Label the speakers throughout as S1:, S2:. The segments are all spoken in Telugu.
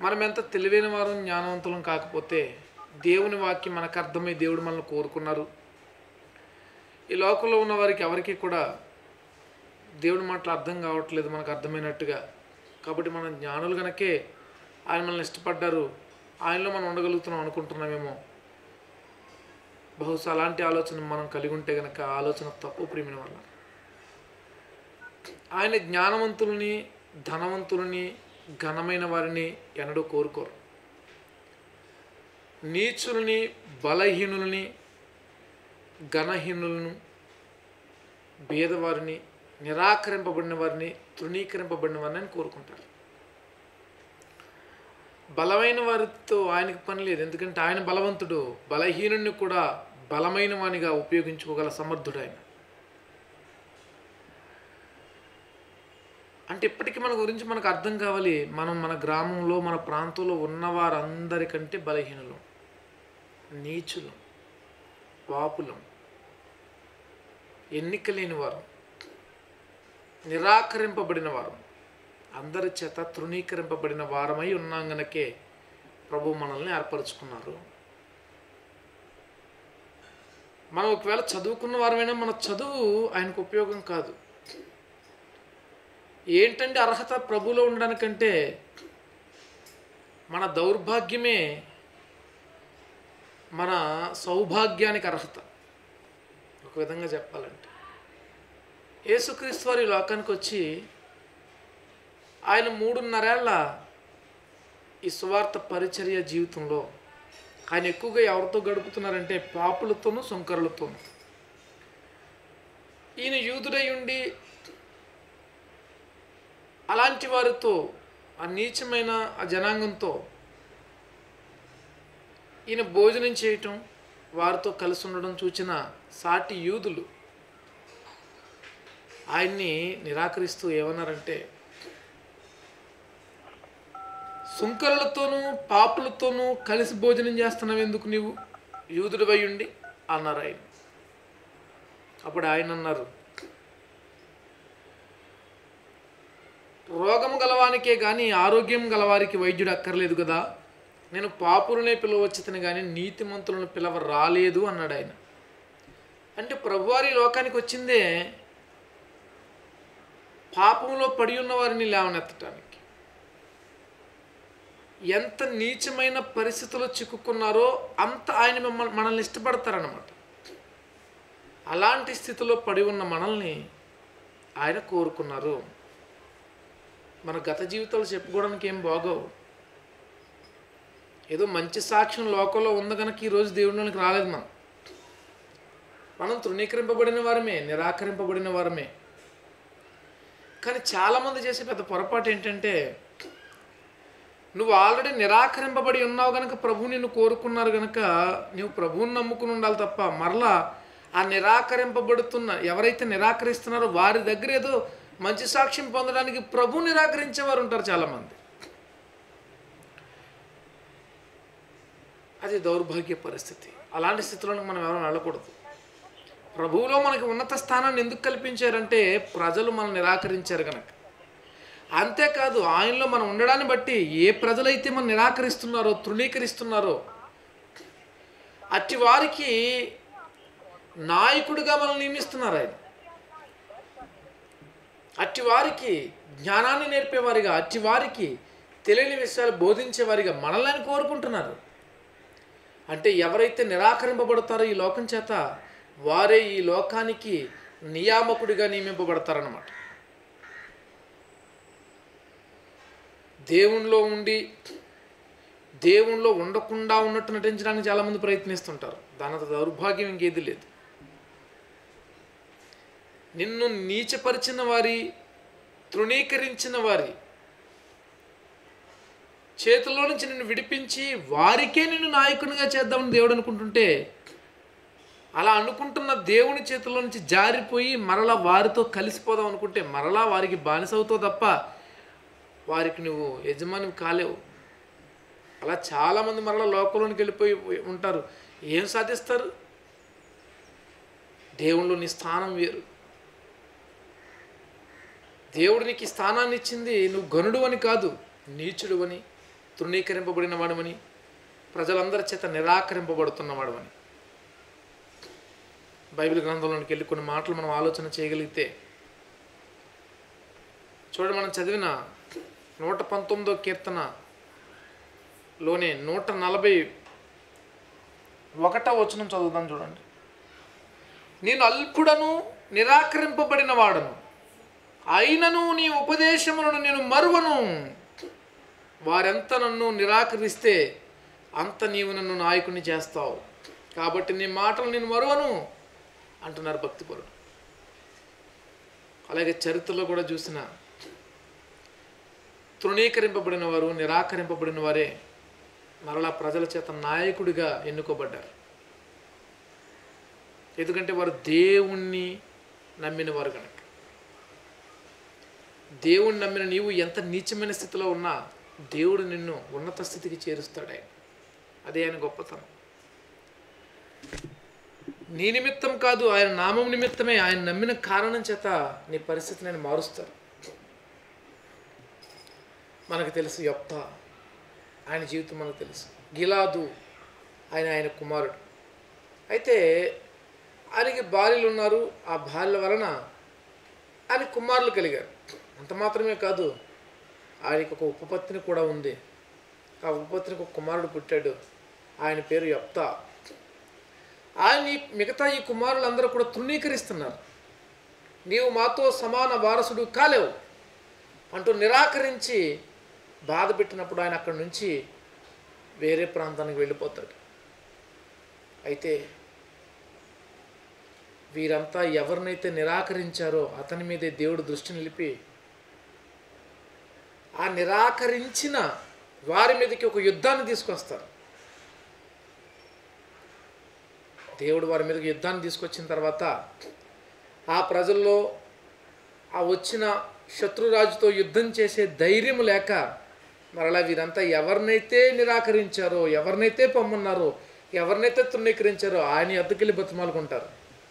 S1: మనం ఎంత తెలివైన వారం జ్ఞానవంతులం కాకపోతే దేవుని వాక్యం మనకు అర్థమై దేవుడు మనల్ని కోరుకున్నారు ఈ లోకంలో ఉన్న వారికి ఎవరికి కూడా దేవుని మాటలు అర్థం కావట్లేదు మనకు అర్థమైనట్టుగా కాబట్టి మనం జ్ఞానులు కనుకే ఆయన మనల్ని ఇష్టపడ్డారు ఆయనలో మనం ఉండగలుగుతున్నాం అనుకుంటున్నామేమో బహుశా అలాంటి ఆలోచన మనం కలిగి ఉంటే కనుక ఆ ఆలోచన తప్పు ప్రేమిన వల్ల ఆయన జ్ఞానవంతులని ధనవంతులని ఘనమైన వారిని ఎన్నడూ కోరుకోరు నీచులని బలహీనులని ఘనహీనులను భేదవారిని నిరాకరింపబడిన వారిని తృణీకరింపబడిన వారిని ఆయన కోరుకుంటారు బలమైన వారితో ఆయనకు పని లేదు ఎందుకంటే ఆయన బలవంతుడు బలహీనుడిని కూడా బలమైన వానిగా ఉపయోగించుకోగల సమర్థుడు ఆయన అంటే ఇప్పటికీ మన గురించి మనకు అర్థం కావాలి మనం మన గ్రామంలో మన ప్రాంతంలో ఉన్న వారందరికంటే బలహీనులు నీచులు పాపులం ఎన్నిక లేని వారు నిరాకరింపబడిన వారు అందరి చేత తృణీకరింపబడిన వారమై ఉన్నాం గనకే ప్రభు మనల్ని ఏర్పరచుకున్నారు మనం ఒకవేళ చదువుకున్న వారమైనా మన చదువు ఆయనకు ఉపయోగం కాదు ఏంటంటే అర్హత ప్రభులో ఉండడానికంటే మన దౌర్భాగ్యమే మన సౌభాగ్యానికి అర్హత ఒక విధంగా చెప్పాలంటే యేసుక్రీస్తు వారి లోకానికి వచ్చి ఆయన మూడున్నరేళ్ల ఈ సువార్త పరిచర్య జీవితంలో ఆయన ఎక్కువగా ఎవరితో గడుపుతున్నారంటే పాపులతోనూ సుంకరులతోనూ ఈయన యూదుడై ఉండి అలాంటి వారితో ఆ నీచమైన ఆ జనాంగంతో ఈయన భోజనం చేయటం వారితో కలిసి ఉండడం చూచిన సాటి యూదులు ఆయన్ని నిరాకరిస్తూ ఏమన్నారంటే సుంకరులతోనూ పాపులతోనూ కలిసి భోజనం చేస్తున్నావు ఎందుకు నీవు యూదుడివై ఉండి అన్నారు ఆయన అప్పుడు ఆయన అన్నారు రోగం గలవానికే కానీ ఆరోగ్యం గలవారికి వైద్యుడు అక్కర్లేదు కదా నేను పాపులనే పిలవచ్చుతని కానీ నీతిమంతులను పిలవ రాలేదు అన్నాడు ఆయన అంటే ప్రభువారి లోకానికి వచ్చిందే పాపంలో పడి ఉన్న వారిని లేవనెత్తటానికి ఎంత నీచమైన పరిస్థితుల్లో చిక్కుకున్నారో అంత ఆయన మిమ్మల్ని మనల్ని ఇష్టపడతారన్నమాట అలాంటి స్థితిలో పడి ఉన్న మనల్ని ఆయన కోరుకున్నారు మన గత జీవితాలు చెప్పుకోవడానికి ఏం బాగోవు ఏదో మంచి సాక్ష్యం లోకంలో ఉంది కనుక ఈరోజు దేవుడిలోనికి రాలేదు మనం మనం తృణీకరింపబడిన వారమే నిరాకరింపబడిన వారమే కానీ చాలామంది చేసే పెద్ద పొరపాటు ఏంటంటే నువ్వు ఆల్రెడీ నిరాకరింపబడి ఉన్నావు కనుక ప్రభు నిన్ను కోరుకున్నారు కనుక నువ్వు ప్రభువుని నమ్ముకుని ఉండాలి తప్ప మరలా ఆ నిరాకరింపబడుతున్న ఎవరైతే నిరాకరిస్తున్నారో వారి దగ్గర ఏదో మంచి సాక్ష్యం పొందడానికి ప్రభు నిరాకరించేవారు ఉంటారు చాలామంది అది దౌర్భాగ్య పరిస్థితి అలాంటి స్థితిలోకి మనం ఎవరు వెళ్ళకూడదు ప్రభువులో మనకి ఉన్నత స్థానాన్ని ఎందుకు కల్పించారంటే ప్రజలు మనం నిరాకరించారు కనుక అంతేకాదు ఆయనలో మనం ఉండడాన్ని బట్టి ఏ ప్రజలైతే మనం నిరాకరిస్తున్నారో తృణీకరిస్తున్నారో అట్టి వారికి నాయకుడిగా మనం నియమిస్తున్నారు ఆయన అట్టి వారికి జ్ఞానాన్ని నేర్పేవారిగా అట్టి వారికి తెలియని విషయాలు బోధించేవారిగా మనల్ని ఆయన కోరుకుంటున్నారు అంటే ఎవరైతే నిరాకరింపబడతారో ఈ లోకం చేత వారే ఈ లోకానికి నియామకుడిగా నియమింపబడతారన్నమాట దేవునిలో ఉండి దేవునిలో ఉండకుండా ఉన్నట్టు నటించడానికి చాలామంది ప్రయత్నిస్తుంటారు దాని అంత దౌర్భాగ్యం ఇంకేది లేదు నిన్ను నీచపరిచిన వారి తృణీకరించిన వారి చేతుల్లో నుంచి నిన్ను విడిపించి వారికే నిన్ను నాయకునిగా చేద్దామని దేవుడు అనుకుంటుంటే అలా అనుకుంటున్న దేవుని చేతుల్లో నుంచి జారిపోయి మరలా వారితో కలిసిపోదాం అనుకుంటే మరలా వారికి బానిసవుతో తప్ప వారికి నువ్వు యజమాని కాలేవు అలా చాలామంది మరలా లోకంలోనికి వెళ్ళిపోయి ఉంటారు ఏం సాధిస్తారు దేవుళ్ళు నీ స్థానం వేరు దేవుడు నీకు ఈ స్థానాన్ని ఇచ్చింది నువ్వు గనుడు అని కాదు నీచుడు అని తృణీకరింపబడిన వాడమని ప్రజలందరి చేత నిరాకరింపబడుతున్న వాడమని బైబిల్ గ్రంథంలోనికి వెళ్ళి కొన్ని మాటలు మనం ఆలోచన చేయగలిగితే చూడండి మనం చదివిన నూట పంతొమ్మిదో కీర్తనలోనే నూట నలభై ఒకటో వచనం చదువుదాం చూడండి నేను అల్పుడను నిరాకరింపబడిన వాడను అయినను నీ ఉపదేశములను నేను మరువను వారెంత నన్ను నిరాకరిస్తే అంత నీవు నన్ను నాయకుని చేస్తావు కాబట్టి నీ మాటలు నేను మరువను అంటున్నారు భక్తిపరుడు అలాగే చరిత్రలో కూడా చూసిన తృణీకరింపబడిన వారు నిరాకరింపబడిన వారే మరలా ప్రజల చేత నాయకుడిగా ఎన్నుకోబడ్డారు ఎందుకంటే వారు దేవుణ్ణి నమ్మిన వారు కనుక దేవుణ్ణి నమ్మిన నీవు ఎంత నీచమైన స్థితిలో ఉన్నా దేవుడు నిన్ను ఉన్నత స్థితికి చేరుస్తాడు ఆయన అదే ఆయన గొప్పతనం నీ నిమిత్తం కాదు ఆయన నామం నిమిత్తమే ఆయన నమ్మిన కారణం చేత నీ పరిస్థితిని ఆయన మారుస్తారు మనకు తెలుసు యొప్త ఆయన జీవితం మనకు తెలుసు గిలాదు ఆయన ఆయన కుమారుడు అయితే ఆయనకి భార్యలు ఉన్నారు ఆ భార్యల వలన ఆయన కుమారులు కలిగారు అంత మాత్రమే కాదు ఆయనకి ఒక ఉపపత్తిని కూడా ఉంది ఆ ఉపపత్నికి ఒక కుమారుడు పుట్టాడు ఆయన పేరు యప్త ఆయన ఈ మిగతా ఈ కుమారులందరూ కూడా తృణీకరిస్తున్నారు నీవు మాతో సమాన వారసుడు కాలేవు అంటూ నిరాకరించి బాధ పెట్టినప్పుడు ఆయన అక్కడి నుంచి వేరే ప్రాంతానికి వెళ్ళిపోతాడు అయితే వీరంతా ఎవరినైతే నిరాకరించారో అతని మీదే దేవుడు దృష్టి నిలిపి ఆ నిరాకరించిన వారి మీదకి ఒక యుద్ధాన్ని తీసుకొస్తారు దేవుడు వారి మీదకి యుద్ధాన్ని తీసుకొచ్చిన తర్వాత ఆ ప్రజల్లో ఆ వచ్చిన శత్రురాజుతో యుద్ధం చేసే ధైర్యం లేక మరలా వీరంతా ఎవరినైతే నిరాకరించారో ఎవరినైతే పొమ్మన్నారో ఎవరినైతే తృణీకరించారో ఆయన ఎద్దకెళ్ళి బతిమాలుకుంటారు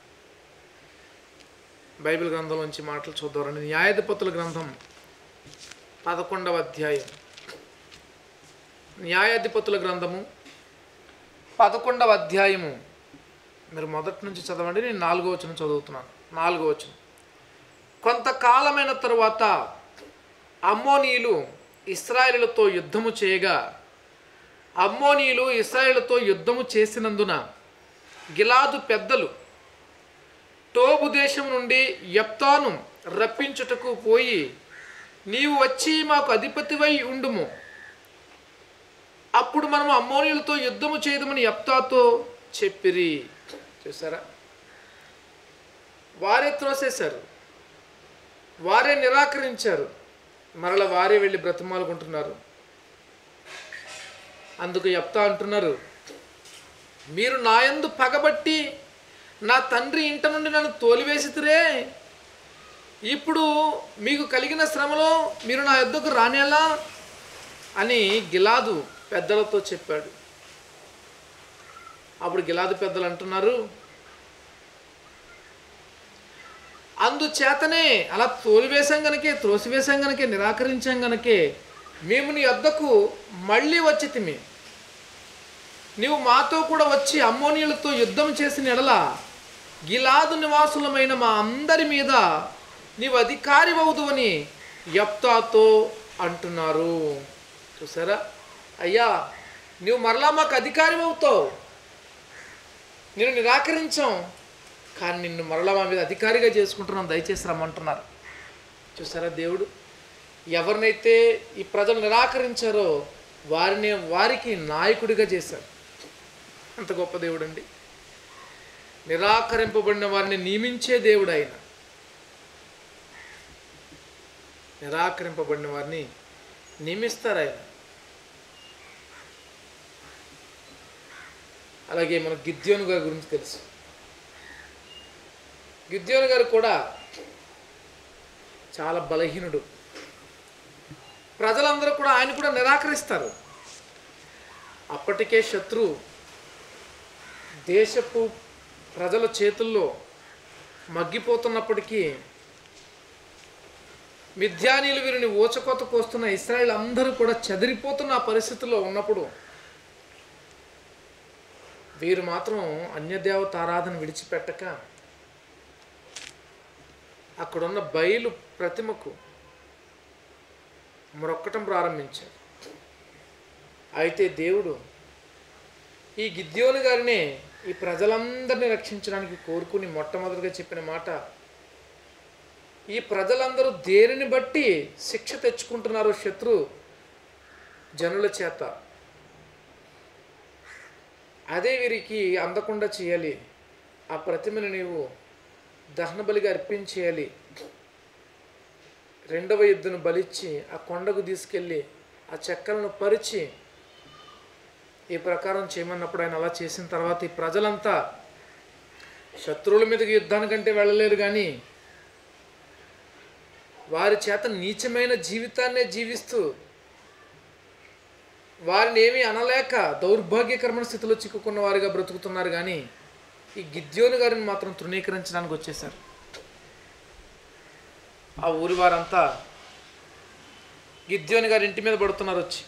S1: బైబిల్ గ్రంథంలోంచి మాటలు చూద్దామండి న్యాయాధిపతుల గ్రంథం పదకొండవ అధ్యాయం న్యాయాధిపతుల గ్రంథము పదకొండవ అధ్యాయము మీరు మొదటి నుంచి చదవండి నేను నాలుగో వచనం చదువుతున్నాను నాలుగో వచనం కొంతకాలమైన తరువాత అమ్మోనీయులు ఇస్రాయేలుతో యుద్ధము చేయగా అమ్మోనీయులు ఇస్రాయేలుతో యుద్ధము చేసినందున గిలాదు పెద్దలు టోబు దేశం నుండి యప్తాను రప్పించుటకు పోయి నీవు వచ్చి మాకు అధిపతివై ఉండుము అప్పుడు మనం అమ్మోనీయులతో యుద్ధము చేయదమని యప్తాతో చెప్పిరి చూసారా వారే త్రోసేశారు వారే నిరాకరించారు మరల వారే వెళ్ళి బ్రతిమాలుకుంటున్నారు అందుకు యప్తా అంటున్నారు మీరు నాయందు పగబట్టి నా తండ్రి ఇంట నుండి నన్ను తోలివేసితిరే ఇప్పుడు మీకు కలిగిన శ్రమలో మీరు నా యొద్దకు రానేలా అని గిలాదు పెద్దలతో చెప్పాడు అప్పుడు గిలాదు పెద్దలు అంటున్నారు అందుచేతనే అలా తోలివేశాం గనకే త్రోసివేశాం గనకే నిరాకరించాం గనకే మేము నీ వద్దకు మళ్ళీ వచ్చి తిమి నీవు మాతో కూడా వచ్చి అమ్మోనియులతో యుద్ధం చేసిన ఎడల గిలాదు నివాసులమైన మా అందరి మీద నీవు అధికారి అవుదువని యప్తాతో అంటున్నారు చూసారా అయ్యా నువ్వు మరలా మాకు అధికారి అవుతావు నేను నిరాకరించాం కానీ నిన్ను మరలా మా మీద అధికారిగా చేసుకుంటున్నాం దయచేసి రమ్మంటున్నారు చూసారా దేవుడు ఎవరినైతే ఈ ప్రజలు నిరాకరించారో వారిని వారికి నాయకుడిగా చేశారు అంత గొప్ప దేవుడు అండి నిరాకరింపబడిన వారిని నియమించే దేవుడు ఆయన నిరాకరింపబడిన వారిని నియమిస్తారు ఆయన అలాగే మన గిద్యోను గారి గురించి తెలుసు గిద్యోను గారు కూడా చాలా బలహీనుడు ప్రజలందరూ కూడా ఆయన కూడా నిరాకరిస్తారు అప్పటికే శత్రు దేశపు ప్రజల చేతుల్లో మగ్గిపోతున్నప్పటికీ మిథ్యానీలు వీరిని ఊచకోత కోస్తున్న ఇస్రాయేల్ అందరూ కూడా చెదిరిపోతున్న ఆ పరిస్థితుల్లో ఉన్నప్పుడు వీరు మాత్రం అన్యదేవత ఆరాధన విడిచిపెట్టక అక్కడున్న బయలు ప్రతిమకు మొరొక్కటం ప్రారంభించారు అయితే దేవుడు ఈ గిద్యోని గారినే ఈ ప్రజలందరినీ రక్షించడానికి కోరుకుని మొట్టమొదటిగా చెప్పిన మాట ఈ ప్రజలందరూ దేనిని బట్టి శిక్ష తెచ్చుకుంటున్నారు శత్రు జనుల చేత అదే వీరికి అందకుండా చేయాలి ఆ ప్రతిమను నీవు దహన బలిగా అర్పించేయాలి రెండవ ఎద్దును బలిచ్చి ఆ కొండకు తీసుకెళ్ళి ఆ చెక్కలను పరిచి ఈ ప్రకారం చేయమన్నప్పుడు ఆయన అలా చేసిన తర్వాత ఈ ప్రజలంతా శత్రువుల మీదకి యుద్ధానికంటే వెళ్ళలేరు కానీ వారి చేత నీచమైన జీవితాన్నే జీవిస్తూ వారిని ఏమీ అనలేక దౌర్భాగ్యకరమైన స్థితిలో చిక్కుకున్న వారిగా బ్రతుకుతున్నారు కానీ ఈ గిద్యోని గారిని మాత్రం తృణీకరించడానికి వచ్చేసారు ఆ ఊరి వారంతా గిద్యోని గారి ఇంటి మీద పడుతున్నారు వచ్చి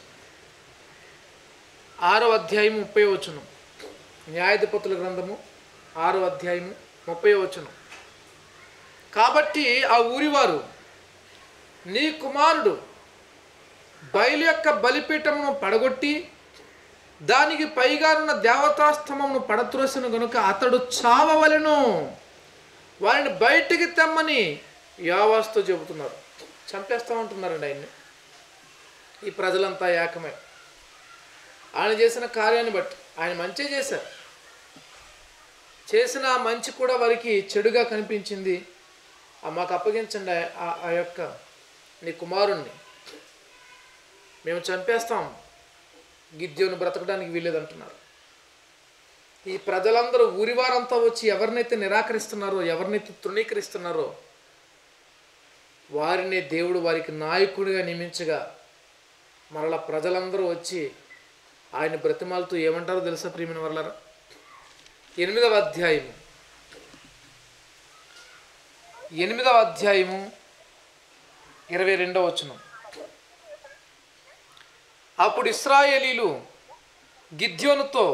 S1: ఆరో అధ్యాయం ముప్పై వచనం న్యాయాధిపతుల గ్రంథము ఆరో అధ్యాయము ముప్పై వచనం కాబట్టి ఆ ఊరివారు నీ కుమారుడు బయలు యొక్క బలిపీఠమును పడగొట్టి దానికి పైగానున్న దేవతాస్తంభమును పడత్రోసిన గనుక అతడు చావవలెను వారిని బయటికి తెమ్మని యావాస్తో చెబుతున్నారు చంపేస్తామంటున్నారండి ఆయన్ని ఈ ప్రజలంతా ఏకమే ఆయన చేసిన కార్యాన్ని బట్టి ఆయన మంచి చేశారు చేసిన ఆ మంచి కూడా వారికి చెడుగా కనిపించింది ఆ మాకు అప్పగించండి ఆ- ఆ యొక్క నీ కుమారుణ్ణి మేము చంపేస్తాం గిద్యోను బ్రతకడానికి వీలేదంటున్నారు ఈ ప్రజలందరూ ఊరివారంతా వచ్చి ఎవరినైతే నిరాకరిస్తున్నారో ఎవరినైతే తృణీకరిస్తున్నారో వారిని దేవుడు వారికి నాయకుడిగా నియమించగా మరలా ప్రజలందరూ వచ్చి ఆయన బ్రతిమాలతో ఏమంటారో తెలుసా ప్రియమైన వర్లరా ఎనిమిదవ అధ్యాయము ఎనిమిదవ అధ్యాయము ఇరవై రెండవ వచనం అప్పుడు ఇస్రాయేలీలు గిద్యోనుతో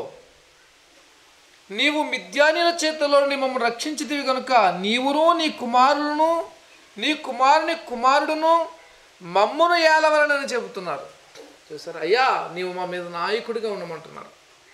S1: నీవు మిద్యానీల చేతిలో మమ్మల్ని రక్షించితివి కనుక నీవును నీ కుమారులను నీ కుమారుని కుమారుడును మమ్మును ఏలవలనని చెబుతున్నారు చూసారా అయ్యా నీవు మా మీద నాయకుడిగా ఉండమంటున్నారు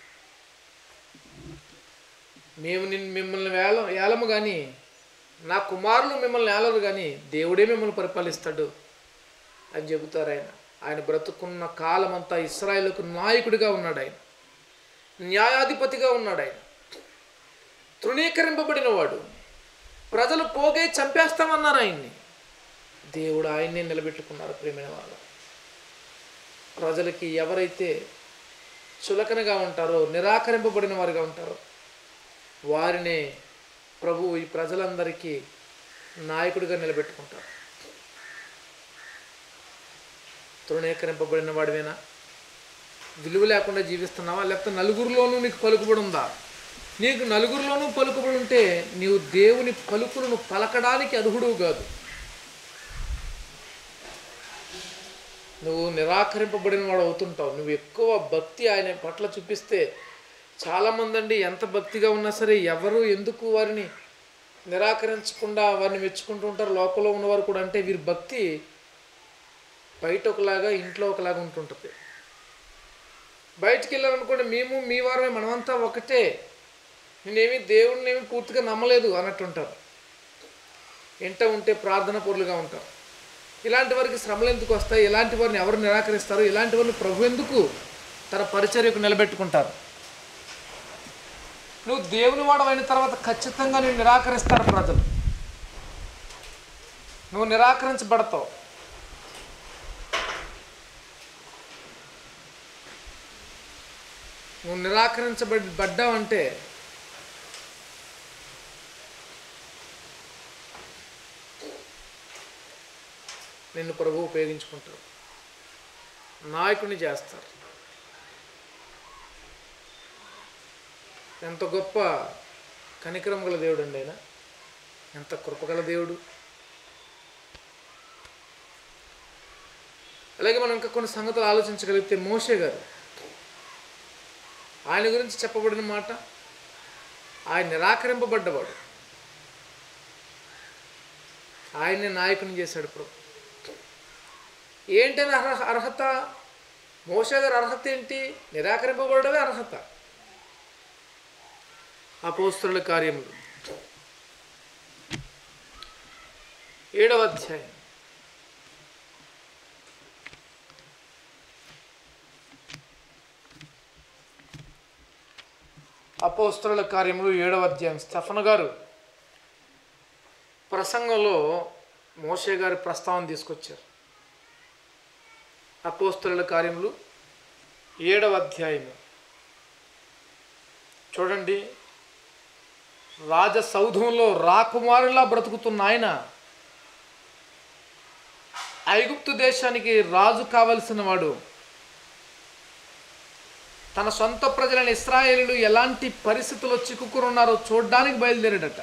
S1: మేము నిన్ను మిమ్మల్ని వేల ఏలము కానీ నా కుమారులు మిమ్మల్ని ఏలరు కానీ దేవుడే మిమ్మల్ని పరిపాలిస్తాడు అని చెబుతారు ఆయన ఆయన బ్రతుకున్న కాలమంతా ఇస్రాయేల్కు నాయకుడిగా ఉన్నాడు ఆయన న్యాయాధిపతిగా ఉన్నాడు ఆయన తృణీకరింపబడిన వాడు ప్రజలు పోగే చంపేస్తామన్నారు ఆయన్ని దేవుడు ఆయన్నే నిలబెట్టుకున్నారు ప్రేమైన వాళ్ళు ప్రజలకి ఎవరైతే చులకనగా ఉంటారో నిరాకరింపబడిన వారుగా ఉంటారో వారినే ప్రభు ఈ ప్రజలందరికీ నాయకుడిగా నిలబెట్టుకుంటారు తృణీకరింపబడిన వాడివేనా విలువ లేకుండా జీవిస్తున్నావా లేకపోతే నలుగురిలోనూ నీకు పలుకుబడి ఉందా నీకు నలుగురిలోనూ పలుకుబడి ఉంటే నీవు దేవుని పలుకులను పలకడానికి అర్హుడువు కాదు నువ్వు నిరాకరింపబడిన వాడు అవుతుంటావు నువ్వు ఎక్కువ భక్తి ఆయన పట్ల చూపిస్తే చాలామంది అండి ఎంత భక్తిగా ఉన్నా సరే ఎవరు ఎందుకు వారిని నిరాకరించకుండా వారిని మెచ్చుకుంటూ ఉంటారు లోకంలో ఉన్నవారు కూడా అంటే వీరి భక్తి బయట ఒకలాగా ఇంట్లో ఒకలాగా ఉంటుంటుంది బయటికి వెళ్ళారనుకోండి మేము మీ వారమే మనమంతా ఒకటే నేనేమి దేవుడిని ఏమి పూర్తిగా నమ్మలేదు అన్నట్టు ఉంటారు ఇంట ఉంటే ప్రార్థన పొరులుగా ఉంటారు ఇలాంటి వారికి శ్రమలు ఎందుకు వస్తాయి ఇలాంటి వారిని ఎవరు నిరాకరిస్తారు ఇలాంటి వారిని ప్రభు ఎందుకు తన పరిచర్యకు నిలబెట్టుకుంటారు నువ్వు దేవుని వాడవైన తర్వాత ఖచ్చితంగా నేను నిరాకరిస్తారు ప్రజలు నువ్వు నిరాకరించబడతావు నువ్వు నిరాకరించబడి పడ్డావంటే నిన్ను ప్రభు ఉపయోగించుకుంటారు నాయకుడిని చేస్తారు ఎంత గొప్ప కనికరం గల దేవుడు అండి ఆయన ఎంత కృపగల దేవుడు అలాగే మనం ఇంకా కొన్ని సంగతులు ఆలోచించగలిగితే మోషే గారు ఆయన గురించి చెప్పబడిన మాట ఆయన నిరాకరింపబడ్డవాడు ఆయన్ని నాయకుని చేశాడు ప్రభు ఏంటని అర్హ అర్హత మోషే గారి అర్హత ఏంటి నిరాకరింపబడమే అర్హత అపోస్తుల కార్యములు ఏడవ అధ్యాయం అపోస్తుల కార్యములు ఏడవ అధ్యాయం స్టఫన్ గారు ప్రసంగంలో మోషే గారి ప్రస్తావన తీసుకొచ్చారు అపోస్తుల కార్యములు ఏడవ అధ్యాయము చూడండి రాజ సౌధంలో రాకుమారులా బ్రతుకుతున్న ఆయన ఐగుప్తు దేశానికి రాజు కావలసిన వాడు తన సొంత ప్రజలైన ఇస్రాయేలీలు ఎలాంటి పరిస్థితుల్లో చిక్కుకుని ఉన్నారో చూడడానికి బయలుదేరాడట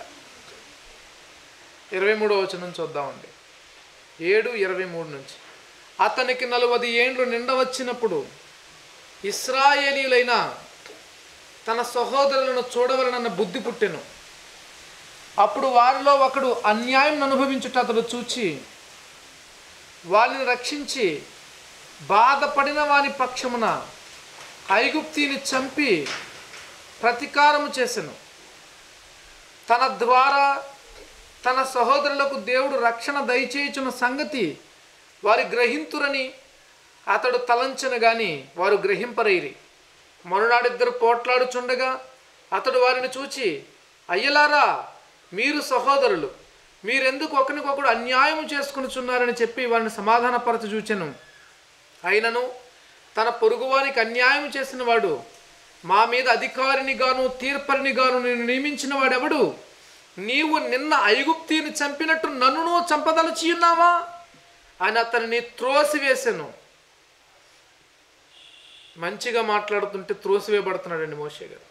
S1: ఇరవై మూడో వచనం చూద్దామండి ఏడు ఇరవై మూడు నుంచి అతనికి నలువది ఏండ్లు నిండ వచ్చినప్పుడు ఇస్రాయేలీలైన తన సహోదరులను చూడవలనన్న బుద్ధి పుట్టెను అప్పుడు వారిలో ఒకడు అన్యాయం అనుభవించుట అతడు చూచి వారిని రక్షించి బాధపడిన వాని పక్షమున ఐగుప్తిని చంపి ప్రతీకారము చేసెను తన ద్వారా తన సహోదరులకు దేవుడు రక్షణ దయచేయుచున్న సంగతి వారి గ్రహింతురని అతడు తలంచను గాని వారు గ్రహింపరైరి మరునాడిద్దరు పోట్లాడుచుండగా అతడు వారిని చూచి అయ్యలారా మీరు సహోదరులు మీరెందుకు ఒకరికొకడు అన్యాయం చేసుకునిచున్నారని చెప్పి వారిని సమాధానపరచ చూచెను అయినను తన పొరుగువానికి అన్యాయం చేసిన వాడు మా మీద అధికారిని గాను తీర్పరిని గాను నేను నియమించిన వాడెవడు నీవు నిన్న ఐగుప్తిని చంపినట్టు నన్నును చంపదలచి ఉన్నావా అని అతనిని త్రోసివేశాను మంచిగా మాట్లాడుతుంటే త్రోసివేయబడుతున్నాడండి మోషే గారు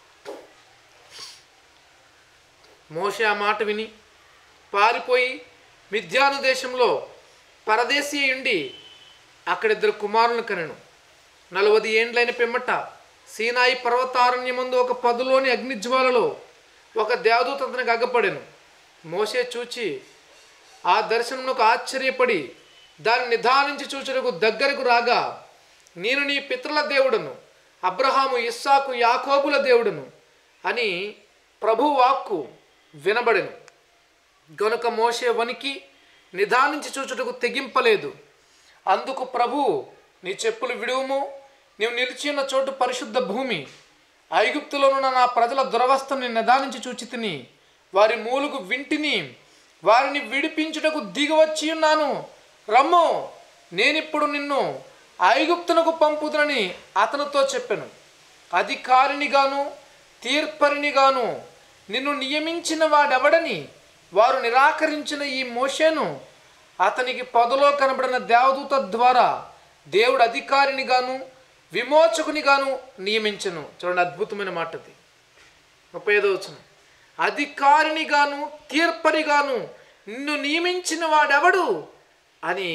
S1: మోషే ఆ మాట విని పారిపోయి మిథ్యాను దేశంలో పరదేశీ ఉండి అక్కడిద్దరు కుమారులను కనెను నలవది ఏండ్లైన పిమ్మట సీనాయి పర్వతారణ్యమందు ఒక పదులోని అగ్నిజ్వాలలో ఒక దేవదూత అతనికి అగ్గపడెను మోసే చూచి ఆ దర్శనమునకు ఆశ్చర్యపడి దాన్ని నిదానించి చూచుటకు దగ్గరకు రాగా నేను నీ పితృల దేవుడను అబ్రహాము ఇస్సాకు యాకోబుల దేవుడను అని ప్రభు వాక్కు వినబడెను గనుక మోషే వనికి నిదానించి చూచుటకు తెగింపలేదు అందుకు ప్రభు నీ చెప్పులు విడువుము నీవు నిలిచి ఉన్న చోటు పరిశుద్ధ భూమి ఐగుప్తులోనున్న నా ప్రజల దురవస్థను నిదానించి చూచి తిని వారి మూలుగు వింటిని వారిని విడిపించుటకు దిగవచ్చి ఉన్నాను రమ్ము నేనిప్పుడు నిన్ను ఐగుప్తునకు పంపుదనని అతనితో చెప్పాను అధికారినిగాను తీర్పరినిగాను నిన్ను నియమించిన వాడెవడని వారు నిరాకరించిన ఈ మోషేను అతనికి పొదలో కనబడిన దేవదూత ద్వారా దేవుడు అధికారినిగాను విమోచకునిగాను నియమించను చూడండి అద్భుతమైన మాట అది ముప్పై ఐదో వచనం అధికారినిగాను తీర్పరిగాను నిన్ను నియమించిన వాడెవడు అని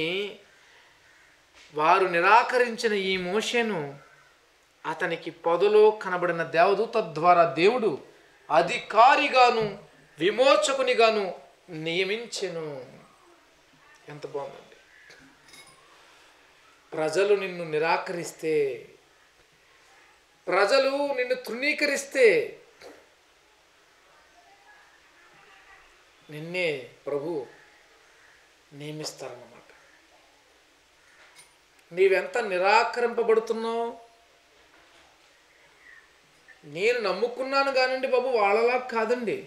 S1: వారు నిరాకరించిన ఈ మోషేను అతనికి పొదలో కనబడిన దేవదూత ద్వారా దేవుడు అధికారిగాను విమోచకునిగాను నియమించెను ఎంత బాగుందండి ప్రజలు నిన్ను నిరాకరిస్తే ప్రజలు నిన్ను తృణీకరిస్తే నిన్నే ప్రభు నియమిస్తారన్నమాట నీవెంత నిరాకరింపబడుతున్నావు నేను నమ్ముకున్నాను కానండి బాబు వాళ్ళలా కాదండి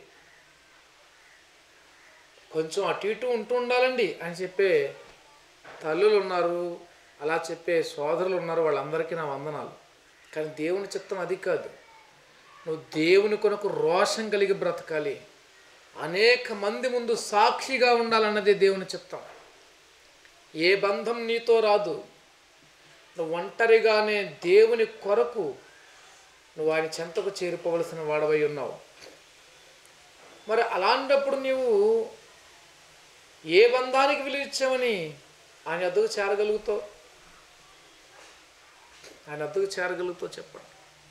S1: కొంచెం అటు ఇటు ఉంటూ ఉండాలండి అని చెప్పే తల్లులు ఉన్నారు అలా చెప్పే సోదరులు ఉన్నారు వాళ్ళందరికీ నా వందనాలు కానీ దేవుని చిత్తం అది కాదు నువ్వు దేవుని కొరకు రోషం కలిగి బ్రతకాలి అనేక మంది ముందు సాక్షిగా ఉండాలన్నదే దేవుని చిత్తం ఏ బంధం నీతో రాదు నువ్వు ఒంటరిగానే దేవుని కొరకు నువ్వు ఆయన చెంతకు చేరుకోవలసిన వాడవై ఉన్నావు మరి అలాంటప్పుడు నీవు ఏ బంధానికి విలువ ఇచ్చావని ఆయన ఎద్దకు చేరగలుగుతావు ఆయన వద్దకు చేరగలుగుతో చెప్పండి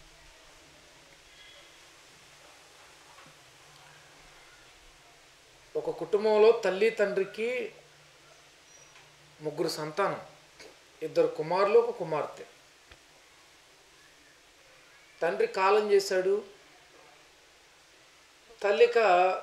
S1: ఒక కుటుంబంలో తల్లి తండ్రికి ముగ్గురు సంతానం ఇద్దరు కుమారులు ఒక కుమార్తె తండ్రి కాలం చేశాడు తల్లిక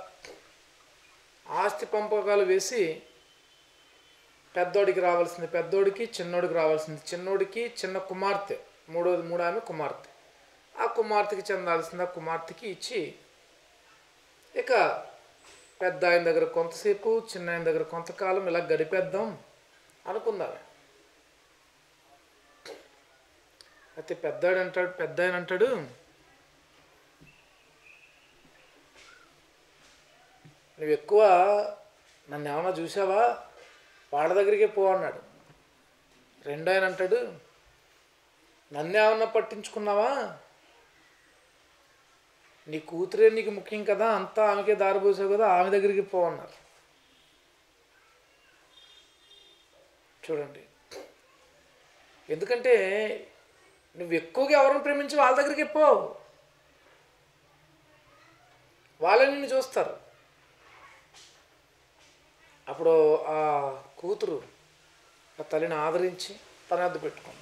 S1: ఆస్తి పంపకాలు వేసి పెద్దోడికి రావాల్సింది పెద్దోడికి చిన్నోడికి రావాల్సింది చిన్నోడికి చిన్న కుమార్తె మూడోది మూడు ఆమె కుమార్తె ఆ కుమార్తెకి చెందాల్సింది ఆ కుమార్తెకి ఇచ్చి ఇక పెద్ద ఆయన దగ్గర కొంతసేపు చిన్న ఆయన దగ్గర కొంతకాలం ఇలా గడిపేద్దాం అనుకుందామే అయితే పెద్దాడు అంటాడు పెద్ద ఆయన అంటాడు నువ్వు ఎక్కువ నన్ను ఏమన్నా చూసావా వాళ్ళ దగ్గరికే పో అన్నాడు రెండో ఆయన అంటాడు నన్ను ఏమన్నా పట్టించుకున్నావా నీ కూతురే నీకు ముఖ్యం కదా అంతా ఆమెకే దారిపోసావు కదా ఆమె దగ్గరికి పో అన్నారు చూడండి ఎందుకంటే నువ్వు ఎక్కువగా ఎవరిని ప్రేమించి వాళ్ళ దగ్గరికి పో వాళ్ళే నిన్ను చూస్తారు అప్పుడు ఆ కూతురు ఆ తల్లిని ఆదరించి తన వద్ద పెట్టుకుంది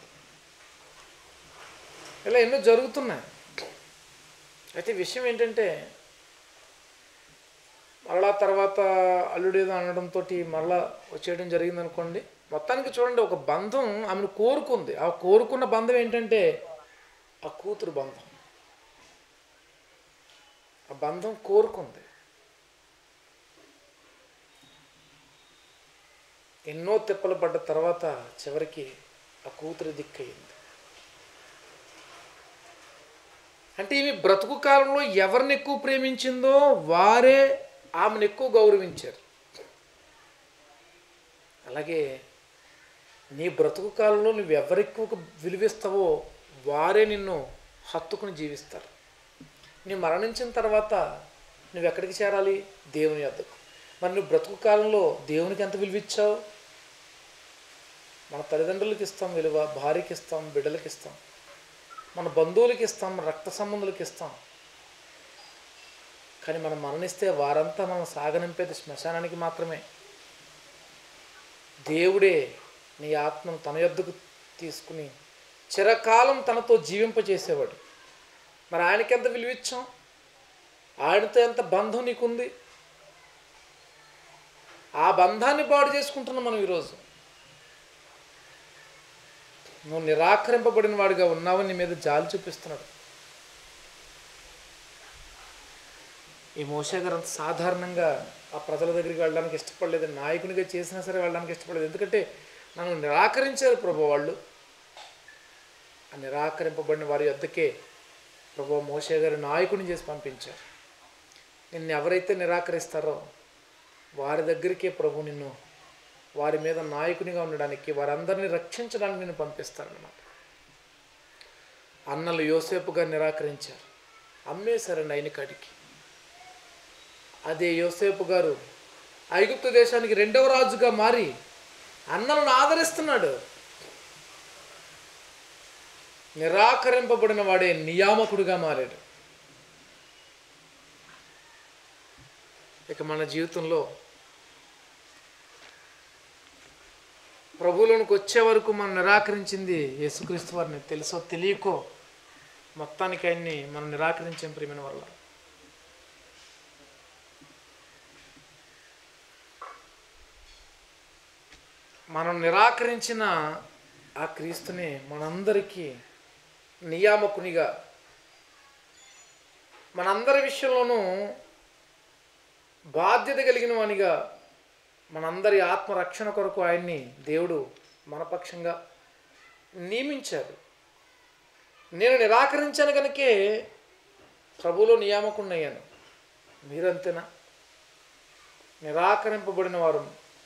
S1: ఇలా ఎన్నో జరుగుతున్నాయి అయితే విషయం ఏంటంటే మరలా తర్వాత అల్లుడు ఏదో అనడంతో మరలా వచ్చేయడం జరిగింది అనుకోండి మొత్తానికి చూడండి ఒక బంధం ఆమెను కోరుకుంది ఆ కోరుకున్న బంధం ఏంటంటే ఆ కూతురు బంధం ఆ బంధం కోరుకుంది ఎన్నో తిప్పలు పడ్డ తర్వాత చివరికి ఆ కూతురు దిక్కయింది అంటే ఈమె బ్రతుకు కాలంలో ఎవరిని ఎక్కువ ప్రేమించిందో వారే ఆమెను ఎక్కువ గౌరవించారు అలాగే నీ బ్రతుకు కాలంలో నువ్వు ఎవరెక్కువ విలువిస్తావో వారే నిన్ను హత్తుకుని జీవిస్తారు నీ మరణించిన తర్వాత నువ్వు ఎక్కడికి చేరాలి దేవుని వద్దకు మరి నువ్వు బ్రతుకు కాలంలో దేవునికి ఎంత విలువిచ్చావు మన తల్లిదండ్రులకి ఇస్తాం విలువ భార్యకి ఇస్తాం బిడ్డలకి ఇస్తాం మన బంధువులకి ఇస్తాం రక్త సంబంధులకి ఇస్తాం కానీ మనం మరణిస్తే వారంతా మనం సాగనింపేది శ్మశానానికి మాత్రమే దేవుడే నీ ఆత్మను తన యొద్దకు తీసుకుని చిరకాలం తనతో జీవింపజేసేవాడు మరి ఆయనకి ఎంత విలువిచ్చాం ఆయనతో ఎంత బంధం నీకుంది ఆ బంధాన్ని పాడు చేసుకుంటున్నాం మనం ఈరోజు నువ్వు నిరాకరింపబడిన వాడిగా ఉన్నావని నీ మీద జాలి చూపిస్తున్నాడు ఈ మోసే గారు అంత సాధారణంగా ఆ ప్రజల దగ్గరికి వెళ్ళడానికి ఇష్టపడలేదు నాయకునిగా చేసినా సరే వెళ్ళడానికి ఇష్టపడలేదు ఎందుకంటే నన్ను నిరాకరించారు ప్రభు వాళ్ళు ఆ నిరాకరింపబడిన వారి యొద్దకే ప్రభు మోసే గారు నాయకుని చేసి పంపించారు నిన్ను ఎవరైతే నిరాకరిస్తారో వారి దగ్గరికే ప్రభు నిన్ను వారి మీద నాయకునిగా ఉండడానికి వారందరినీ రక్షించడానికి నేను పంపిస్తారన్నమాట అన్నలు యోసేపుగా నిరాకరించారు అమ్మేశారండి ఆయన కాడికి అదే యోసేపు గారు ఐగుప్తు దేశానికి రెండవ రాజుగా మారి అన్నలను ఆదరిస్తున్నాడు నిరాకరింపబడిన వాడే నియామకుడిగా మారాడు ఇక మన జీవితంలో ప్రభువులోనికి వచ్చే వరకు మనం నిరాకరించింది యేసుక్రీస్తు వారిని తెలుసో తెలియకో మొత్తానికి ఆయన్ని మనం నిరాకరించాం ప్రియమైన వల్ల మనం నిరాకరించిన ఆ క్రీస్తుని మనందరికీ నియామకునిగా మనందరి విషయంలోనూ బాధ్యత కలిగిన వానిగా మనందరి ఆత్మరక్షణ కొరకు ఆయన్ని దేవుడు మనపక్షంగా నియమించారు నేను నిరాకరించాను కనుకే ప్రభులో నియామకున్నయ్యాను మీరంతేనా నిరాకరింపబడిన వారు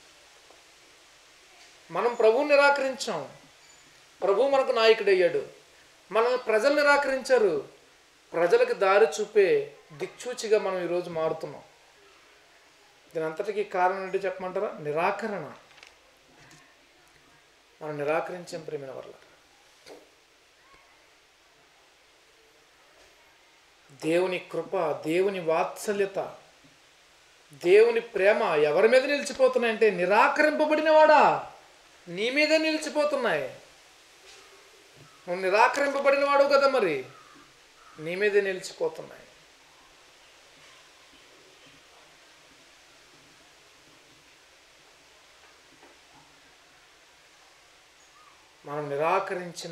S1: మనం ప్రభువుని నిరాకరించాం ప్రభు మనకు నాయకుడయ్యాడు మనల్ని ప్రజలు నిరాకరించారు ప్రజలకు దారి చూపే దిక్చూచిగా మనం ఈరోజు మారుతున్నాం దీని అంతటికీ కారణం ఏంటో చెప్పమంటారా నిరాకరణ మనం నిరాకరించాం ప్రేమిన వల్ల దేవుని కృప దేవుని వాత్సల్యత దేవుని ప్రేమ ఎవరి మీద నిలిచిపోతున్నాయంటే నిరాకరింపబడినవాడా నీ మీదే నిలిచిపోతున్నాయి నువ్వు నిరాకరింపబడినవాడు కదా మరి నీ మీదే నిలిచిపోతున్నాయి మనం నిరాకరించిన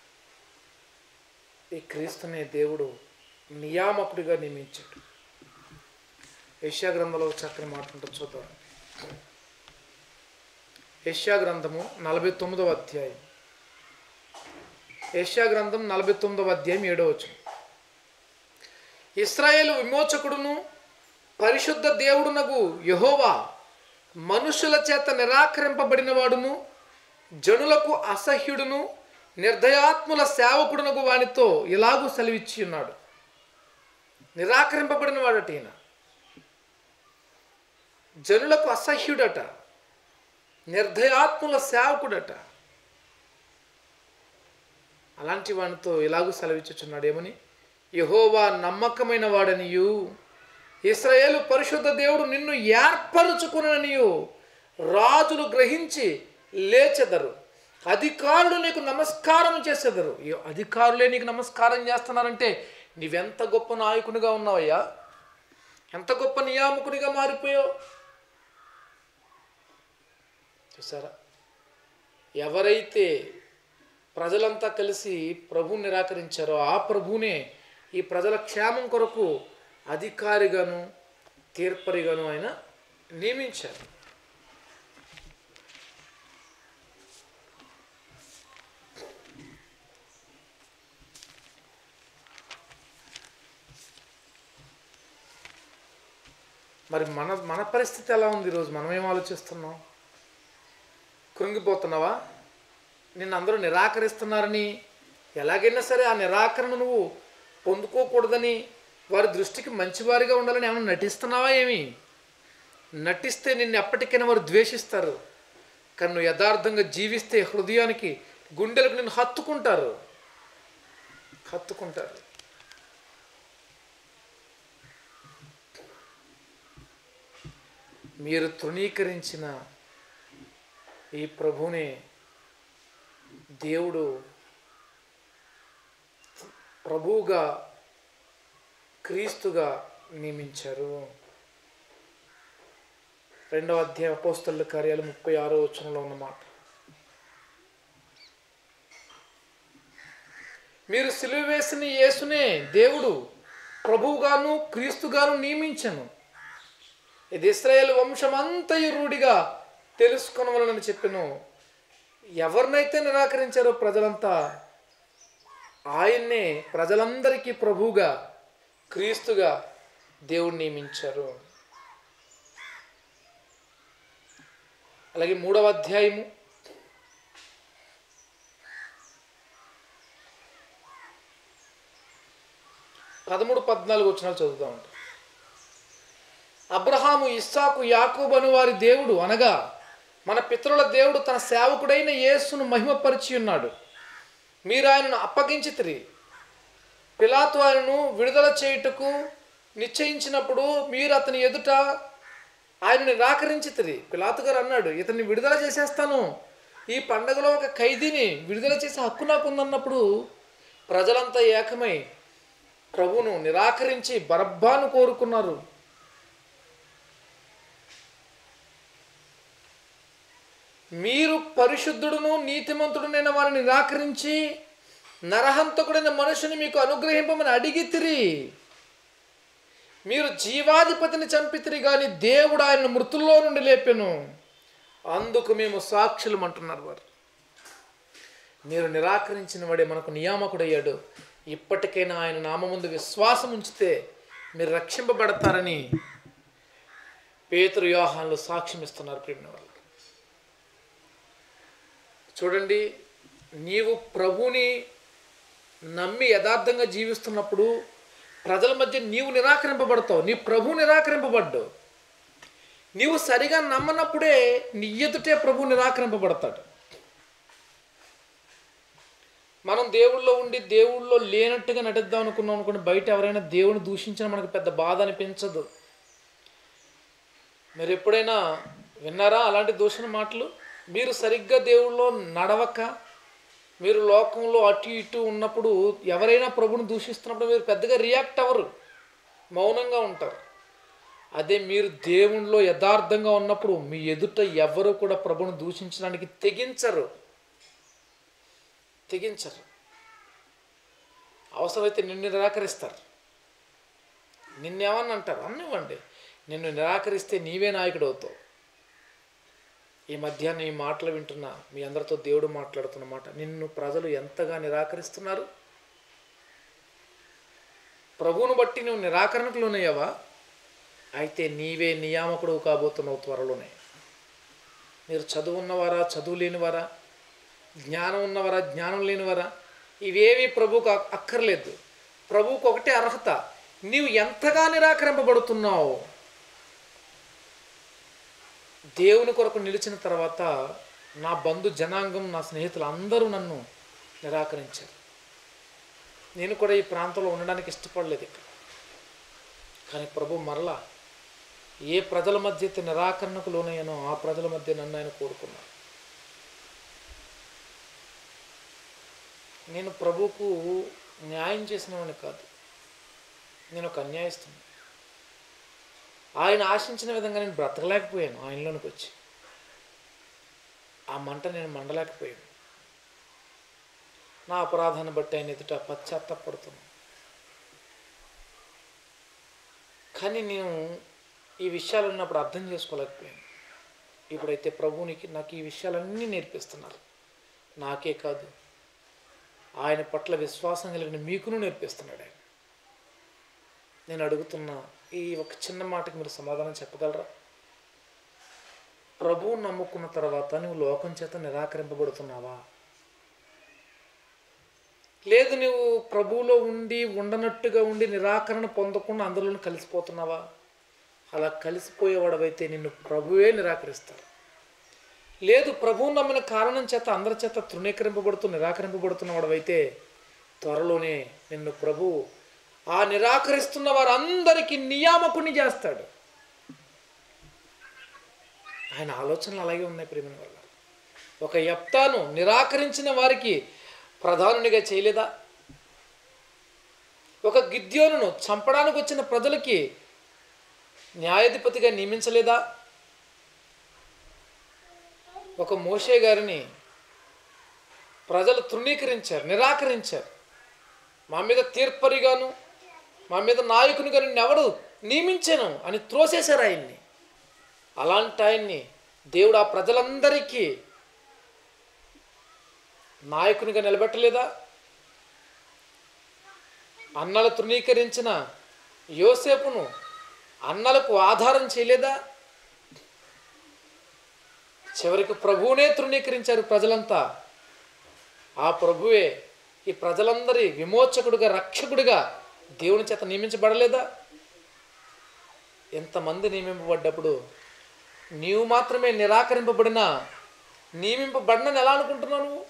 S1: ఈ క్రీస్తునే దేవుడు నియామకుడిగా నియమించాడు యష్యా గ్రంథంలో ఒక చక్కని మాట ఉంటుంది చూద్దాం యష్యా గ్రంథము నలభై తొమ్మిదవ అధ్యాయం యష్యా గ్రంథం నలభై తొమ్మిదవ అధ్యాయం ఏడవ వచనం ఇస్రాయేల్ విమోచకుడును పరిశుద్ధ దేవుడునగు యహోవా మనుషుల చేత నిరాకరింపబడిన వాడును జనులకు అసహ్యుడును నిర్దయాత్ముల సేవకుడునకు వానితో ఇలాగూ సెలవిచ్చి ఉన్నాడు నిరాకరింపబడిన వాడట ఈయన జనులకు అసహ్యుడట నిర్దయాత్ముల సేవకుడట అలాంటి వానితో ఇలాగూ సెలవిచ్చుచున్నాడు ఏమని యహోవా నమ్మకమైన వాడనియు ఇస్రాయేలు పరిశుద్ధ దేవుడు నిన్ను ఏర్పరుచుకుననియు రాజులు గ్రహించి లేచెదరు అధికారులు నీకు నమస్కారం చేసేదరు ఈ అధికారులే నీకు నమస్కారం చేస్తున్నారంటే నీవెంత గొప్ప నాయకునిగా ఉన్నావయ్యా ఎంత గొప్ప నియామకునిగా మారిపోయావు చూసారా ఎవరైతే ప్రజలంతా కలిసి ప్రభు నిరాకరించారో ఆ ప్రభునే ఈ ప్రజల క్షేమం కొరకు అధికారిగాను తీర్పరిగాను ఆయన నియమించారు మరి మన మన పరిస్థితి ఎలా ఉంది ఈరోజు మనం ఏం ఆలోచిస్తున్నాం కృంగిపోతున్నావా నిన్ను అందరూ నిరాకరిస్తున్నారని ఎలాగైనా సరే ఆ నిరాకరణ నువ్వు పొందుకోకూడదని వారి దృష్టికి మంచివారిగా ఉండాలని ఏమైనా నటిస్తున్నావా ఏమి నటిస్తే నిన్ను ఎప్పటికైనా వారు ద్వేషిస్తారు కానీ నువ్వు యథార్థంగా జీవిస్తే హృదయానికి గుండెలకు నిన్ను హత్తుకుంటారు హత్తుకుంటారు మీరు తృణీకరించిన ఈ ప్రభునే దేవుడు ప్రభువుగా క్రీస్తుగా నియమించారు రెండవ అధ్యాయ అపోస్తల కార్యాలు ముప్పై ఆరో వచనంలో ఉన్నమాట మీరు సిలువ వేసిన యేసునే దేవుడు ప్రభువుగాను క్రీస్తుగాను నియమించను ఇది ఇస్రాయేల్ వంశమంతయు రూఢిగా తెలుసుకొనవలనని చెప్పాను ఎవరినైతే నిరాకరించారో ప్రజలంతా ఆయన్నే ప్రజలందరికీ ప్రభువుగా క్రీస్తుగా దేవుడు నియమించారు అలాగే మూడవ అధ్యాయము పదమూడు పద్నాలుగు వచ్చినాలు చదువుతా ఉంటాం అబ్రహాము ఇస్సాకు యాకోబు అను వారి దేవుడు అనగా మన పితరుల దేవుడు తన సేవకుడైన యేసును మహిమపరిచి ఉన్నాడు మీరు ఆయనను అప్పగించితిరి పిలాతు ఆయనను విడుదల చేయుటకు నిశ్చయించినప్పుడు మీరు అతని ఎదుట ఆయన నిరాకరించితిరి పిలాతు గారు అన్నాడు ఇతన్ని విడుదల చేసేస్తాను ఈ పండగలో ఒక ఖైదీని విడుదల చేసే హక్కు నాకు ఉందన్నప్పుడు ప్రజలంతా ఏకమై ప్రభువును నిరాకరించి బరబ్బాను కోరుకున్నారు మీరు పరిశుద్ధుడును నీతిమంతుడునైన వారిని నిరాకరించి నరహంతకుడైన మనుషుని మీకు అనుగ్రహింపమని అడిగితిరి మీరు జీవాధిపతిని చంపితిరి కానీ దేవుడు ఆయన మృతుల్లో నుండి లేపెను అందుకు మేము సాక్షులు అంటున్నారు వారు మీరు నిరాకరించిన వాడే మనకు నియామకుడయ్యాడు ఇప్పటికైనా ఆయన నామముందు విశ్వాసం ఉంచితే మీరు రక్షింపబడతారని పేతురు వ్యూహాన్లు సాక్ష్యం ఇస్తున్నారు ప్రేమ వాళ్ళు చూడండి నీవు ప్రభుని నమ్మి యథార్థంగా జీవిస్తున్నప్పుడు ప్రజల మధ్య నీవు నిరాకరింపబడతావు నీ ప్రభు నిరాకరింపబడ్డు నీవు సరిగా నమ్మనప్పుడే నీ ఎదుటే ప్రభు నిరాకరింపబడతాడు మనం దేవుళ్ళో ఉండి దేవుళ్ళో లేనట్టుగా నటిద్దాం అనుకున్నాం అనుకోండి బయట ఎవరైనా దేవుని దూషించినా మనకు పెద్ద బాధ అనిపించదు మీరు ఎప్పుడైనా విన్నారా అలాంటి దూషణ మాటలు మీరు సరిగ్గా దేవుళ్ళో నడవక మీరు లోకంలో అటు ఇటు ఉన్నప్పుడు ఎవరైనా ప్రభుని దూషిస్తున్నప్పుడు మీరు పెద్దగా రియాక్ట్ అవ్వరు మౌనంగా ఉంటారు అదే మీరు దేవునిలో యథార్థంగా ఉన్నప్పుడు మీ ఎదుట ఎవరు కూడా ప్రభుని దూషించడానికి తెగించరు తెగించరు అవసరమైతే నిన్ను నిరాకరిస్తారు నిన్నేమన్నా అంటారు అన్నివ్వండి నిన్ను నిరాకరిస్తే నీవే నాయకుడు అవుతావు ఈ మధ్యాహ్నం ఈ మాటలు వింటున్నా మీ అందరితో దేవుడు మాట్లాడుతున్న మాట నిన్ను ప్రజలు ఎంతగా నిరాకరిస్తున్నారు ప్రభువును బట్టి నువ్వు నిరాకరణకు లోనయ్యావా అయితే నీవే నియామకుడు కాబోతున్నావు త్వరలోనే మీరు చదువు ఉన్నవారా చదువు లేనివారా జ్ఞానం ఉన్నవారా జ్ఞానం లేనివారా ఇవేవి ప్రభువుకు అక్- అక్కర్లేదు ప్రభువుకు ఒకటే అర్హత నీవు ఎంతగా నిరాకరింపబడుతున్నావు దేవుని కొరకు నిలిచిన తర్వాత నా బంధు జనాంగం నా స్నేహితులు అందరూ నన్ను నిరాకరించారు నేను కూడా ఈ ప్రాంతంలో ఉండడానికి ఇష్టపడలేదు ఇక్కడ కానీ ప్రభు మరలా ఏ ప్రజల మధ్య అయితే నిరాకరణకు లోనయ్యానో ఆ ప్రజల మధ్య నన్ను ఆయన కోరుకున్నాను నేను ప్రభువుకు న్యాయం చేసినవాడిని కాదు నేను ఒక అన్యాయస్తుని ఆయన ఆశించిన విధంగా నేను బ్రతకలేకపోయాను ఆయనలోనికి వచ్చి ఆ మంట నేను మండలేకపోయాను నా అపరాధాన్ని బట్టి ఆయన ఎదుట పశ్చాత్తపడుతున్నాను కానీ నేను ఈ విషయాలు ఉన్నప్పుడు అర్థం చేసుకోలేకపోయాను ఇప్పుడైతే ప్రభువునికి నాకు ఈ విషయాలన్నీ నేర్పిస్తున్నారు నాకే కాదు ఆయన పట్ల విశ్వాసం కలిగిన మీకును నేర్పిస్తున్నాడు ఆయన నేను అడుగుతున్న ఈ ఒక చిన్న మాటకి మీరు సమాధానం చెప్పగలరా ప్రభువు నమ్ముకున్న తర్వాత నువ్వు లోకం చేత నిరాకరింపబడుతున్నావా లేదు నువ్వు ప్రభువులో ఉండి ఉండనట్టుగా ఉండి నిరాకరణ పొందకుండా అందులో కలిసిపోతున్నావా అలా కలిసిపోయేవాడవైతే నిన్ను ప్రభువే నిరాకరిస్తాడు లేదు ప్రభువు నమ్మిన కారణం చేత అందరి చేత తృణీకరింపబడుతూ నిరాకరింపబడుతున్న వాడవైతే త్వరలోనే నిన్ను ప్రభు ఆ నిరాకరిస్తున్న వారందరికీ నియామకుని చేస్తాడు ఆయన ఆలోచనలు అలాగే ఉన్నాయి ప్రేమిన వల్ల ఒక యప్తాను నిరాకరించిన వారికి ప్రధానునిగా చేయలేదా ఒక గిద్యోనును చంపడానికి వచ్చిన ప్రజలకి న్యాయాధిపతిగా నియమించలేదా ఒక మోషే గారిని ప్రజలు తృణీకరించారు నిరాకరించారు మా మీద తీర్పరిగాను మా మీద నాయకునిగా నిన్ను ఎవడు నియమించాను అని త్రోసేశారు ఆయన్ని అలాంటి ఆయన్ని దేవుడు ఆ ప్రజలందరికీ నాయకునిగా నిలబెట్టలేదా అన్నలు తృణీకరించిన యోసేపును అన్నలకు ఆధారం చేయలేదా చివరికి ప్రభువునే తృణీకరించారు ప్రజలంతా ఆ ప్రభువే ఈ ప్రజలందరి విమోచకుడిగా రక్షకుడిగా దేవుని చేత నియమించబడలేదా ఎంతమంది నియమింపబడ్డప్పుడు నీవు మాత్రమే నిరాకరింపబడిన నియమింపబడినని ఎలా అనుకుంటున్నావు నువ్వు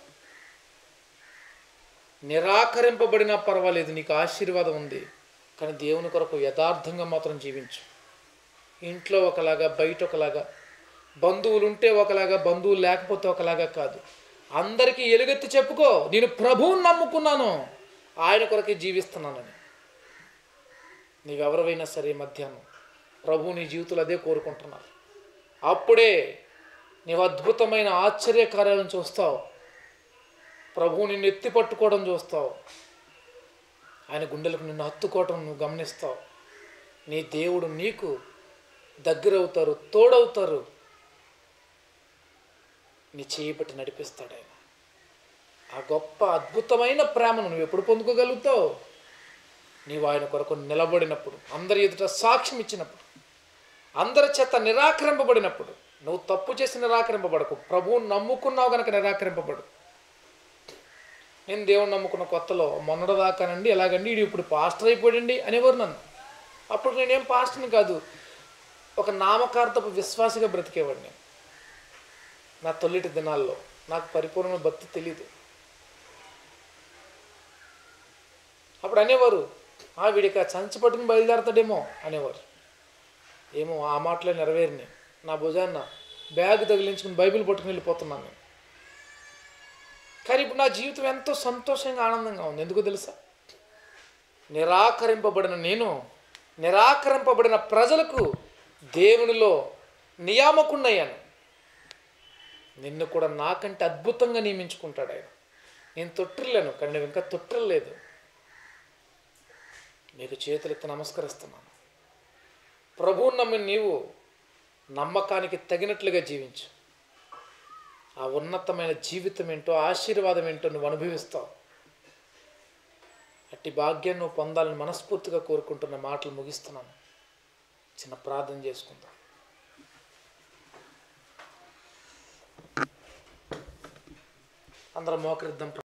S1: నిరాకరింపబడినా పర్వాలేదు నీకు ఆశీర్వాదం ఉంది కానీ దేవుని కొరకు యథార్థంగా మాత్రం జీవించు ఇంట్లో ఒకలాగా బయట ఒకలాగా బంధువులు ఉంటే ఒకలాగా బంధువులు లేకపోతే ఒకలాగా కాదు అందరికీ ఎలుగెత్తి చెప్పుకో నేను ప్రభువుని నమ్ముకున్నాను ఆయన కొరకే జీవిస్తున్నానని నీవెవరివైనా సరే మధ్యాహ్నం ప్రభు నీ జీవితంలో అదే కోరుకుంటున్నారు అప్పుడే నీవు అద్భుతమైన ఆశ్చర్య కార్యాలను చూస్తావు ప్రభు నిన్ను ఎత్తి పట్టుకోవడం చూస్తావు ఆయన గుండెలకు నిన్ను హత్తుకోవటం నువ్వు గమనిస్తావు నీ దేవుడు నీకు దగ్గరవుతారు తోడవుతారు నీ చేయి పట్టి నడిపిస్తాడు ఆయన ఆ గొప్ప అద్భుతమైన ప్రేమను నువ్వు ఎప్పుడు పొందుకోగలుగుతావు నీవు ఆయన కొరకు నిలబడినప్పుడు అందరి ఎదుట సాక్ష్యం ఇచ్చినప్పుడు అందరి చేత నిరాకరింపబడినప్పుడు నువ్వు తప్పు చేసి నిరాకరింపబడకు ప్రభువుని నమ్ముకున్నావు గనక నిరాకరింపబడు నేను దేవుని నమ్ముకున్న కొత్తలో మొన్నటి దాకానండి ఎలాగండి వీడు ఇప్పుడు పాస్టర్ అయిపోయాడండి అనేవారు నన్ను అప్పుడు నేనేం పాస్టర్ని కాదు ఒక నామకార్థపు విశ్వాసిగా బ్రతికేవాడిని నేను నా తొలిటి దినాల్లో నాకు పరిపూర్ణ భక్తి తెలియదు అప్పుడు అనేవారు ఆ వీడికి ఆ సంచి పట్టుకుని బయలుదేరతాడేమో అనేవారు ఏమో ఆ మాటలే నెరవేరినాయి నా భుజాన్న బ్యాగ్ తగిలించుకుని బైబిల్ పట్టుకుని వెళ్ళిపోతున్నాను నేను కానీ ఇప్పుడు నా జీవితం ఎంతో సంతోషంగా ఆనందంగా ఉంది ఎందుకో తెలుసా నిరాకరింపబడిన నేను నిరాకరింపబడిన ప్రజలకు దేవునిలో నియామకున్నయ్యాను నిన్ను కూడా నాకంటే అద్భుతంగా నియమించుకుంటాడు ఆయన నేను తొట్టిల్లాను కానీ నువ్వు ఇంకా తొట్టిల్లేదు నీకు చేతులెత్తి నమస్కరిస్తున్నాను ప్రభువుని నమ్మి నీవు నమ్మకానికి తగినట్లుగా జీవించు ఆ ఉన్నతమైన జీవితం ఏంటో ఆశీర్వాదం ఏంటో నువ్వు అనుభవిస్తావు అట్టి భాగ్యం నువ్వు పొందాలని మనస్ఫూర్తిగా కోరుకుంటున్న మాటలు ముగిస్తున్నాను చిన్న ప్రార్థన చేసుకుందాం అందరం మోకరిద్దాం